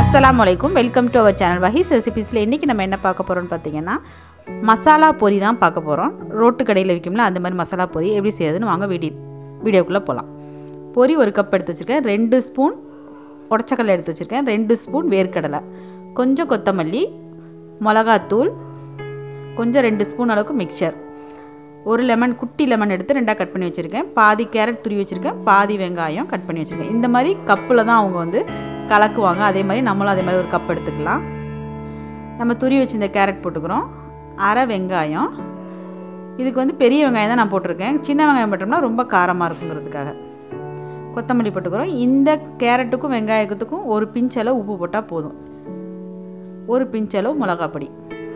அஸ்ஸலாமு அலைக்கும் welcome to our channel Wahees ரெசிபீஸில் இன்றைக்கி நம்ம என்ன பார்க்க போகிறோம்னு பார்த்தீங்கன்னா மசாலா பொரி தான் பார்க்க போகிறோம் ரோட்டு கடையில் விற்கும்ல அந்த மாதிரி மசாலா பொரி எப்படி செய்யறதுன்னு வாங்க வீடியோ வீடியோக்குள்ளே போகலாம் பொரி ஒரு கப் எடுத்து வச்சுருக்கேன் ரெண்டு ஸ்பூன் உடச்சக்கடலை எடுத்து வச்சுருக்கேன் ரெண்டு ஸ்பூன் வேர்க்கடலை கொஞ்சம் கொத்தமல்லி மிளகாத்தூள் கொஞ்சம் ரெண்டு ஸ்பூன் அளவுக்கு மிக்சர் ஒரு லெமன் குட்டி லெமன் எடுத்து ரெண்டாக கட் பண்ணி வச்சுருக்கேன் பாதி கேரட் துருவி வச்சுருக்கேன் பாதி வெங்காயம் கட் பண்ணி வச்சுருக்கேன் இந்த மாதிரி கப்பில் தான் அவங்க வந்து கலக்குவாங்க அதே மாதிரி நம்மளும் அதே மாதிரி ஒரு கப் எடுத்துக்கலாம் நம்ம துருவி வச்சு இந்த கேரட் போட்டுக்கிறோம் அரை வெங்காயம் இதுக்கு வந்து பெரிய வெங்காயம் தான் நான் போட்டிருக்கேன் சின்ன வெங்காயம் போட்டோம்னா ரொம்ப காரமாக இருக்குங்கிறதுக்காக கொத்தமல்லி போட்டுக்கிறோம் இந்த கேரட்டுக்கும் வெங்காயத்துக்கும் ஒரு பிஞ்ச் அளவு உப்பு போட்டால் போதும் ஒரு பிஞ்ச் அளவு மிளகாப் பொடி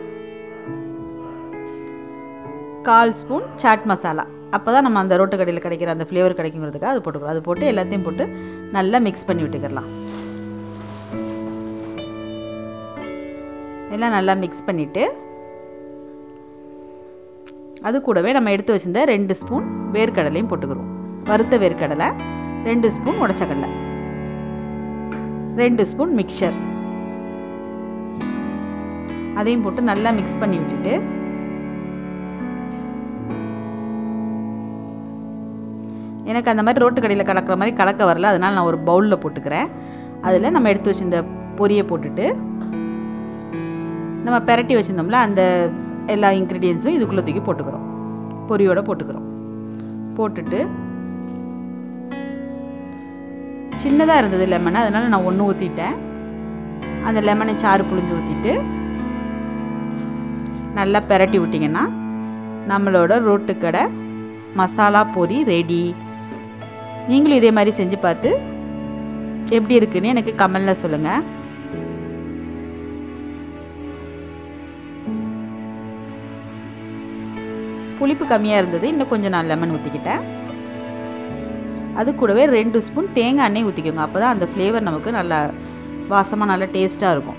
கால் ஸ்பூன் சாட் மசாலா அப்போ தான் நம்ம அந்த ரோட்டு கடையில் கிடைக்கிற அந்த ஃப்ளேவர் கிடைக்குங்கிறதுக்காக அது போட்டுக்கிறோம் அது போட்டு எல்லாத்தையும் போட்டு நல்லா மிக்ஸ் பண்ணி விட்டுக்கிடலாம் எல்லாம் நல்லா மிக்ஸ் பண்ணிவிட்டு அது கூடவே நம்ம எடுத்து வச்சிருந்த ரெண்டு ஸ்பூன் வேர்க்கடலையும் போட்டுக்கிறோம் வறுத்த வேர்க்கடலை ரெண்டு ஸ்பூன் உடச்சக்கடலை ரெண்டு ஸ்பூன் மிக்சர் அதையும் போட்டு நல்லா மிக்ஸ் பண்ணி விட்டுட்டு எனக்கு அந்த மாதிரி ரோட்டு கடையில் கலக்கிற மாதிரி கலக்க வரல அதனால் நான் ஒரு பவுலில் போட்டுக்கிறேன் அதில் நம்ம எடுத்து வச்சிருந்த பொரியை போட்டுட்டு நம்ம பெரட்டி வச்சுருந்தோம்ல அந்த எல்லா இன்க்ரீடியன்ஸும் இதுக்குள்ளே தூக்கி போட்டுக்கிறோம் பொரியோடு போட்டுக்கிறோம் போட்டுட்டு சின்னதாக இருந்தது லெமன் அதனால் நான் ஒன்று ஊற்றிட்டேன் அந்த லெமனை சாறு புழிஞ்சு ஊற்றிட்டு நல்லா பெரட்டி விட்டிங்கன்னா நம்மளோட ரோட்டுக்கடை மசாலா பொரி ரெடி நீங்களும் இதே மாதிரி செஞ்சு பார்த்து எப்படி இருக்குன்னு எனக்கு கமெண்டில் சொல்லுங்கள் புளிப்பு கம்மியாக இருந்தது இன்னும் கொஞ்சம் நான் லெமன் ஊற்றிக்கிட்டேன் அது கூடவே ரெண்டு ஸ்பூன் தேங்காய் எண்ணெய் ஊற்றிக்கோங்க அப்போ தான் அந்த ஃப்ளேவர் நமக்கு நல்லா வாசமாக நல்லா டேஸ்ட்டாக இருக்கும்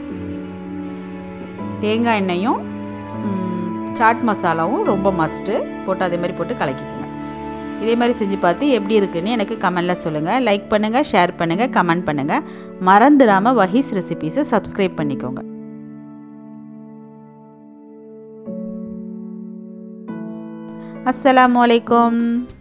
தேங்காய் எண்ணெயும் சாட் மசாலாவும் ரொம்ப மஸ்ட்டு போட்டு அதே மாதிரி போட்டு கலக்கிக்கோங்க இதே மாதிரி செஞ்சு பார்த்து எப்படி இருக்குன்னு எனக்கு கமெண்டில் சொல்லுங்கள் லைக் பண்ணுங்கள் ஷேர் பண்ணுங்கள் கமெண்ட் பண்ணுங்கள் மறந்துடாமல் வஹீஸ் ரெசிபீஸை சப்ஸ்கிரைப் பண்ணிக்கோங்க அஸ்ஸலாமு அலைக்கும்